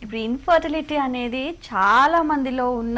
ఇప్పుడు ఇన్ఫర్టిలిటీ అనేది చాలా మందిలో ఉన్న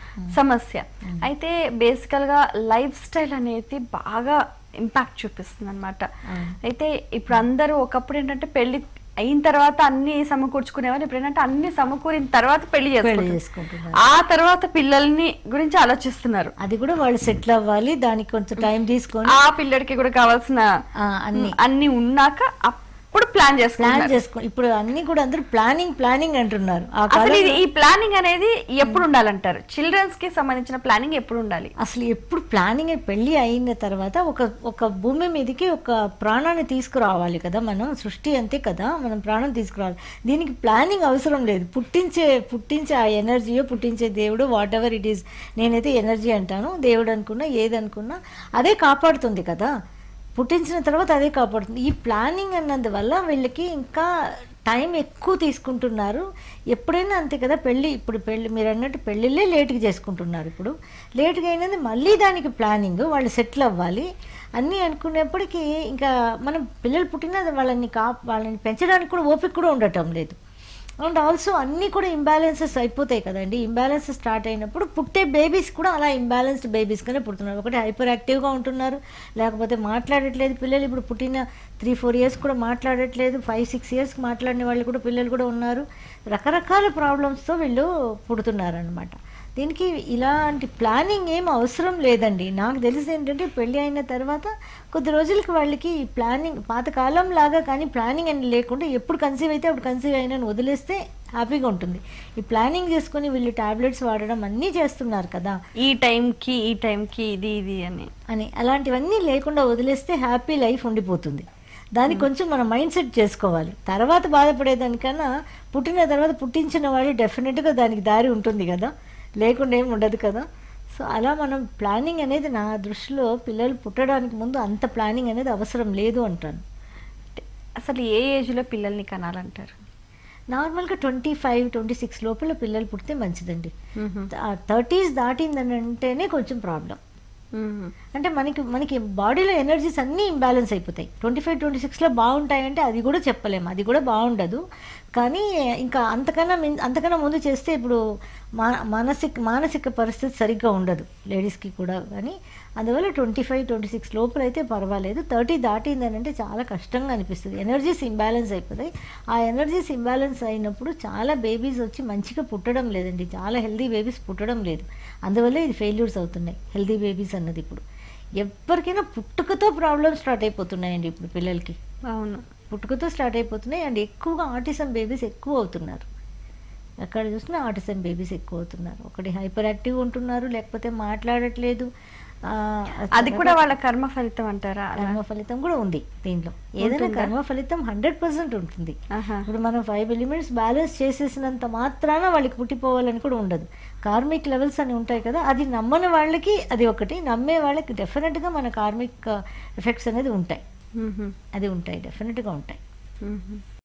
సమస్య అయితే బేసికల్ గా లైఫ్ స్టైల్ అనేది బాగా ఇంపాక్ట్ చూపిస్తుంది అనమాట అవును. అయితే ఇప్పుడు అందరూ ఒకప్పుడు ఏంటంటే పెళ్లి అయిన తర్వాత అన్ని సమకూర్చుకునేవారు ఇప్పుడు ఏంటంటే అన్ని సమకూరిన తర్వాత పెళ్లి పెళ్లి చేసుకుంటారు చేసుకుంటున్నారు ఆ తర్వాత పిల్లల్ని గురించి ఆలోచిస్తున్నారు అది కూడా వాళ్ళు సెటిల్ అవ్వాలి దానికి కొంచెం టైం తీసుకొని ఆ పిల్లడికి కూడా కావాల్సిన ఆ, అన్ని అన్ని ఉన్నాక అప్పుడు ప్లాన్ ప్లాన్ చేసుకుంటారు చేసుకో ఇప్పుడు అన్ని కూడా అందరూ ప్లానింగ్ ప్లానింగ్ అంటున్నారు ఆ అసలు కాలం ఇది ఈ ప్లానింగ్ అనేది ఎప్పుడు ఉండాలంటారు చిల్డ్రన్స్ కి సంబంధించిన ప్లానింగ్ ఎప్పుడు ఉండాలి అసలు ఎప్పుడు ప్లానింగ్ పెళ్లి అయిన తర్వాత ఒక ఒక భూమి మీదకి ఒక ప్రాణాన్ని తీసుకురావాలి కదా మనం సృష్టి అంతే కదా మనం ప్రాణం తీసుకురావాలి దీనికి ప్లానింగ్ అవసరం లేదు పుట్టించే పుట్టించే ఆ ఎనర్జీయో పుట్టించే దేవుడు వాట్ ఎవర్ ఇట్ ఈస్ నేనైతే ఎనర్జీ అంటాను దేవుడు అనుకున్నా ఏదనుకున్నా అదే కాపాడుతుంది కదా పుట్టించిన తర్వాత అదే కాపాడుతుంది ఈ ప్లానింగ్ అన్నందువల్ల వీళ్ళకి ఇంకా టైం ఎక్కువ తీసుకుంటున్నారు ఎప్పుడైనా అంతే కదా పెళ్ళి ఇప్పుడు పెళ్ళి మీరు అన్నట్టు పెళ్ళిళ్ళే లేట్గా చేసుకుంటున్నారు ఇప్పుడు లేట్గా అయినది మళ్ళీ దానికి ప్లానింగ్ వాళ్ళు సెటిల్ అవ్వాలి అన్నీ అనుకునేప్పటికీ ఇంకా మనం పిల్లలు పుట్టినా వాళ్ళని కా వాళ్ళని పెంచడానికి కూడా ఓపిక కూడా ఉండటం లేదు అండ్ ఆల్సో అన్నీ కూడా ఇంబ్యాలెన్సెస్ అయిపోతాయి కదండి ఇంబ్యాలెన్సెస్ స్టార్ట్ అయినప్పుడు పుట్టే బేబీస్ కూడా అలా ఇంబ్యాలెన్స్డ్ బేబీస్గానే పుడుతున్నారు ఒకటి హైపర్ యాక్టివ్గా ఉంటున్నారు లేకపోతే మాట్లాడట్లేదు పిల్లలు ఇప్పుడు పుట్టిన త్రీ ఫోర్ ఇయర్స్ కూడా మాట్లాడట్లేదు ఫైవ్ సిక్స్ ఇయర్స్ మాట్లాడిన వాళ్ళు కూడా పిల్లలు కూడా ఉన్నారు రకరకాల ప్రాబ్లమ్స్తో వీళ్ళు పుడుతున్నారనమాట దీనికి ఇలాంటి ప్లానింగ్ ఏం అవసరం లేదండి నాకు తెలిసి ఏంటంటే పెళ్ళి అయిన తర్వాత కొద్ది రోజులకి వాళ్ళకి ఈ ప్లానింగ్ పాతకాలం లాగా కానీ ప్లానింగ్ అని లేకుండా ఎప్పుడు కన్సీవ్ అయితే అప్పుడు కన్సీవ్ అయినా వదిలేస్తే హ్యాపీగా ఉంటుంది ఈ ప్లానింగ్ చేసుకొని వీళ్ళు టాబ్లెట్స్ వాడడం అన్నీ చేస్తున్నారు కదా ఈ టైం కి ఈ టైం కి ఇది ఇది అని అని అలాంటివన్నీ లేకుండా వదిలేస్తే హ్యాపీ లైఫ్ ఉండిపోతుంది దానికి కొంచెం మనం మైండ్ సెట్ చేసుకోవాలి తర్వాత బాధపడేదానికన్నా పుట్టిన తర్వాత పుట్టించిన వాళ్ళు డెఫినెట్గా దానికి దారి ఉంటుంది కదా లేకుండా ఏమి ఉండదు కదా సో అలా మనం ప్లానింగ్ అనేది నా దృష్టిలో పిల్లలు పుట్టడానికి ముందు అంత ప్లానింగ్ అనేది అవసరం లేదు అంటాను అసలు ఏ ఏజ్ లో పిల్లల్ని కనాలంటారు నార్మల్గా ట్వంటీ ఫైవ్ ట్వంటీ సిక్స్ లోపల పిల్లలు పుడితే మంచిదండి థర్టీస్ దాటిందని అంటేనే కొంచెం ప్రాబ్లం మ్మ్. అంటే మనకి మనకి బాడీలో ఎనర్జీస్ అన్నీ ఇంబ్యాలెన్స్ అయిపోతాయి ట్వంటీ ఫైవ్ ట్వంటీ సిక్స్లో బాగుంటాయంటే అది కూడా చెప్పలేము అది కూడా బాగుండదు కానీ ఇంకా అంతకన్నా మిం- అంతకన్నా ముందు చేస్తే ఇప్పుడు మా మానసిక మానసిక పరిస్థితి సరిగ్గా ఉండదు లేడీస్కి కూడా కానీ అందువల్ల ట్వంటీ ఫైవ్ ట్వంటీ సిక్స్ లోపల అయితే పర్వాలేదు థర్టీ దాటిందని అంటే చాలా కష్టంగా అనిపిస్తుంది ఎనర్జీస్ ఇంబ్యాలెన్స్ అయిపోతాయి ఆ ఎనర్జీస్ ఇంబ్యాలెన్స్ అయినప్పుడు చాలా బేబీస్ వచ్చి మంచిగా పుట్టడం లేదండి చాలా హెల్దీ బేబీస్ పుట్టడం లేదు అందువల్ల ఇది ఫెయిల్యూర్స్ అవుతున్నాయి హెల్దీ బేబీస్ అన్నది ఇప్పుడు ఎవరికైనా పుట్టుకతో ప్రాబ్లమ్స్ స్టార్ట్ అయిపోతున్నాయండి ఇప్పుడు పిల్లలకి అవును పుట్టుకతో స్టార్ట్ అయిపోతున్నాయి అండ్ ఎక్కువగా ఆటిజం బేబీస్ ఎక్కువ అవుతున్నారు ఎక్కడ చూసినా ఆటిజం బేబీస్ ఎక్కువ అవుతున్నారు ఒకటి హైపర్ యాక్టివ్ ఉంటున్నారు లేకపోతే మాట్లాడట్లేదు ఆ, అది కూడా వాళ్ళ కర్మ ఫలితం అంటారా అలా? కర్మ ఫలితం కూడా ఉంది దీంట్లో ఏదైనా ఉంటుందా? కర్మ ఫలితం హండ్రెడ్ పర్సెంట్ ఉంటుంది ఆహా. ఇప్పుడు మనం ఫైవ్ ఎలిమెంట్స్ బ్యాలెన్స్ చేసేసినంత మాత్రాన వాళ్ళకి పుట్టిపోవాలని కూడా ఉండదు కార్మిక్ లెవెల్స్ అని ఉంటాయి కదా అది నమ్మని వాళ్ళకి అది ఒకటి నమ్మే వాళ్ళకి డెఫినెట్గా మన కార్మిక్ ఎఫెక్ట్స్ అనేది ఉంటాయి మ్మ్. అది ఉంటాయి డెఫినెట్గా ఉంటాయి మ్మ్.